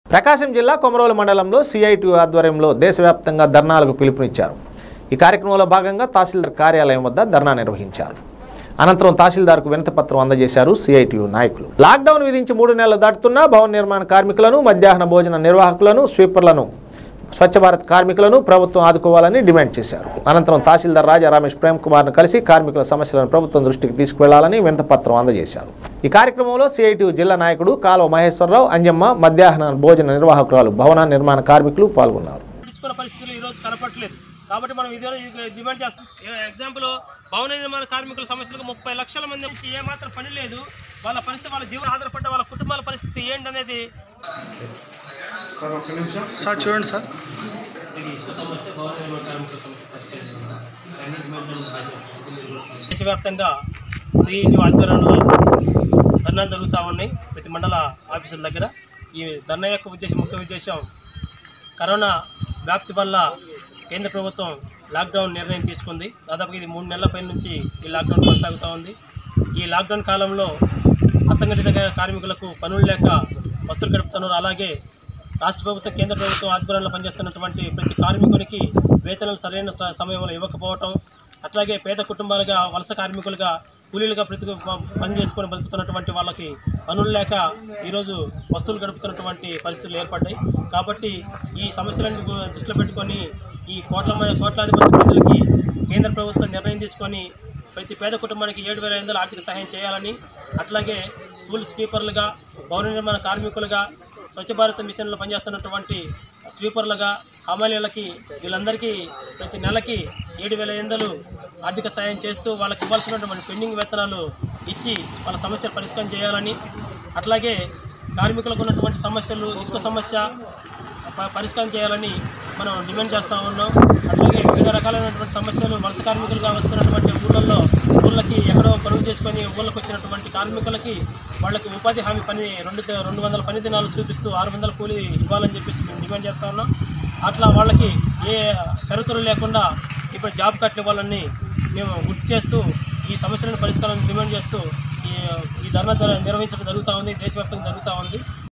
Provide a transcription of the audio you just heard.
ప్రకాశం జిల్లా కొమరోలు మండలంలో సిఐటి ఆధ్వర్యంలో దేశవ్యాప్తంగా ధర్నాలకు పిలుపునిచ్చారు ఈ కార్యక్రమంలో భాగంగా తహసీల్దార్ కార్యాలయం వద్ద ధర్నా నిర్వహించారు అనంతరం తహసీల్దార్కు వినతిపత్రం అందజేశారు సిఐటియు నాయకులు లాక్డౌన్ విధించి మూడు నెలలు దాటుతున్నా భవన నిర్మాణ కార్మికులను మధ్యాహ్న భోజన నిర్వాహకులను స్వీపర్లను స్వచ్ఛ భారత్ కార్మికులను ప్రభుత్వం ఆదుకోవాలని డిమాండ్ చేశారు అనంతరం తహసీల్దార్ రాజా రమేష్ ప్రేమ్ కుమార్ను కలిసి కార్మికుల సమస్యలను ప్రభుత్వం దృష్టికి తీసుకువెళ్లాలని వినతపత్రం అందజేశారు ఈ కార్యక్రమంలో సిఐటి జిల్లా నాయకుడు కాలువ మహేశ్వరరావు అంజమ్మ మధ్యాహ్న భోజన నిర్వాహకురాలు భవన నిర్మాణ కార్మికులు పాల్గొన్నారు పట్టించుకున్న పరిస్థితులు ఈ రోజు కనపట్లేదు కాబట్టి మనం ఇదే డిమాండ్ చేస్తాం ఏ- ఎగ్జాంపుల్ భవన నిర్మాణ కార్మికుల సమస్యలకు ముప్పై లక్షల మంది నుంచి ఏమాత్రం పని లేదు వాళ్ళ పరిస్థితి వాళ్ళ జీవనం ఆధారపడ్డ వాళ్ళ కుటుంబాల పరిస్థితి ఏంటనేది సార్ చూడండి సార్ ఇసుక సమస్య భవన నిర్మాణ కార్మికుల సమస్య దేశవ్యాప్తంగా సిఐటి ఆధ్వర్యంలో ధర్నాలు జరుగుతూ ఉన్నాయి ప్రతి మండల ఆఫీసుల దగ్గర ఈ ధర్నా యొక్క ఉద్దేశం ముఖ్య ఉద్దేశం కరోనా వ్యాప్తి వల్ల కేంద్ర ప్రభుత్వం లాక్డౌన్ నిర్ణయం తీసుకుంది దాదాపుగా ఇది మూడు నెలల పై నుంచి ఈ లాక్డౌన్ కొనసాగుతూ ఉంది ఈ లాక్డౌన్ కాలంలో అసంఘటిత కార్మికులకు పనులు లేక వస్తువులు గడుపుతున్నారు అలాగే రాష్ట్ర ప్రభుత్వం కేంద్ర ప్రభుత్వం ఆధ్వర్యంలో పనిచేస్తున్నటువంటి ప్రతి కార్మికునికి వేతనాలు సరైన స- సమయంలో ఇవ్వకపోవటం అట్లాగే పేద కుటుంబాలుగా వలస కార్మికులుగా కూలీలుగా ప్రతి పని చేసుకొని బతుకుతున్నటువంటి వాళ్ళకి పనులు లేక ఈరోజు వస్తువులు గడుపుతున్నటువంటి పరిస్థితులు ఏర్పడ్డాయి కాబట్టి ఈ సమస్యలను గు- దృష్టిలో పెట్టుకొని ఈ కోట్ల మ- కోట్లాది మంది ప్రజలకి కేంద్ర ప్రభుత్వం నిర్ణయం తీసుకొని ప్రతి పేద కుటుంబానికి ఏడు వేల ఐదు వందల ఆర్థిక సహాయం చేయాలని అట్లాగే స్కూల్ స్వీపర్లుగా భవన నిర్మాణ కార్మికులుగా స్వచ్ఛ భారత్ మిషన్లో పనిచేస్తున్నటువంటి స్వీపర్లుగా హమాలీలకి వీళ్ళందరికీ ప్రతి నెలకి ఏడు వేల ఎనిమిదలు ఆర్థిక సాయం చేస్తూ వాళ్ళకి ఇవ్వాల్సినటువంటి పెండింగ్ వేతనాలు ఇచ్చి వాళ్ళ సమస్యలు పరిష్కారం చేయాలని అట్లాగే కార్మికులకు ఉన్నటువంటి సమస్యలు ఇసుక సమస్య ప- పరిష్కారం చేయాలని మనం డిమాండ్ చేస్తూ ఉన్నాం అట్లాగే వివిధ రకాలైనటువంటి సమస్యలు వలస కార్మికులుగా వస్తున్నటువంటి ఊళ్ళల్లో ఊళ్ళకి ఎక్కడో పనులు చేసుకొని ఊళ్ళకి వచ్చినటువంటి కార్మికులకి వాళ్ళకి ఉపాధి హామీ పని రెండు ద- రెండు వందల పని దినాలు చూపిస్తూ ఆరు వందల కూలీ ఇవ్వాలని చెప్పేసి మేము డిమాండ్ చేస్తూ ఉన్నాం అట్లా వాళ్ళకి ఏ షరతులు లేకుండా ఇప్పుడు జాబ్ కట్లు ఇవ్వాలని మేము గుర్తు చేస్తూ ఈ సమస్యలను పరిష్కారం డిమాండ్ చేస్తూ ఈ ఈ ధర్నా జర- నిర్వహించడం జరుగుతూ ఉంది దేశవ్యాప్తంగా జరుగుతూ ఉంది